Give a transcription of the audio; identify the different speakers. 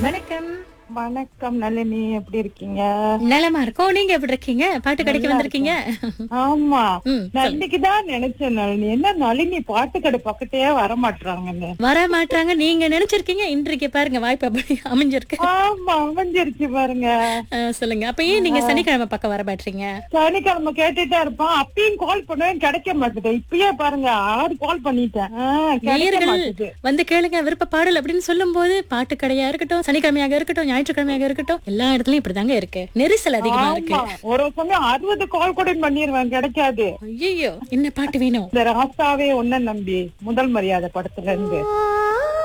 Speaker 1: வணக்கம்
Speaker 2: வணக்கம் நளினி எப்படி இருக்கீங்க
Speaker 1: நலமா இருக்கோம் நீங்க எப்படி இருக்கீங்க பாட்டு கடைக்கு வந்திருக்கீங்க
Speaker 2: ஆமா
Speaker 1: ம்,
Speaker 2: நான் இன்னைக்குதான் நினைச்சேன் நளினி என்ன நளினி பாட்டு கடை பக்கத்தையே வர மாட்டாங்கன்னு
Speaker 1: வர மாட்டாங்க நீங்க நினைச்சிருக்கீங்க இன்றைக்கு பாருங்க வாய்ப்பு அப்படி அமைஞ்சிருக்கு
Speaker 2: ஆமா அமைஞ்சிருச்சு பாருங்க
Speaker 1: அஹ், சொல்லுங்க அப்ப ஏன் நீங்க சனிக்கிழமை பக்கம் வர மாட்டீங்க
Speaker 2: சனிக்கிழமை கேட்டுட்டே இருப்பான் அப்பயும் கால் பண்ணுவேன் கிடைக்க மாட்டேது இப்பயே பாருங்க ஆறு கால் பண்ணிட்டேன் ஆ, கிடைக்க
Speaker 1: நேயர்கள்
Speaker 2: மாட்டேது
Speaker 1: வந்து கேளுங்க விருப்ப பாடல் அப்படின்னு சொல்லும் போது பாட்டு கடையா இருக்கட்டும் சனிக்கிழமையாக இருக்கட்டும் ஞாயிற்றுக்கிழமையாக இருக்கட்டும் எல்லா இடத்துலயும் இப்படிதாங்க இருக்கு நெரிசல் அதிகமா இருக்கு
Speaker 2: ஆமா ஒரு சமயம் அறுபது கால் கூட பண்ணிருவேன் கிடைக்காது
Speaker 1: ஐயோ என்ன பாட்டு வேணும்
Speaker 2: இந்த ராசாவே ஒன்ன நம்பி முதல் மரியாதை படத்துல இருந்து
Speaker 1: ஆ,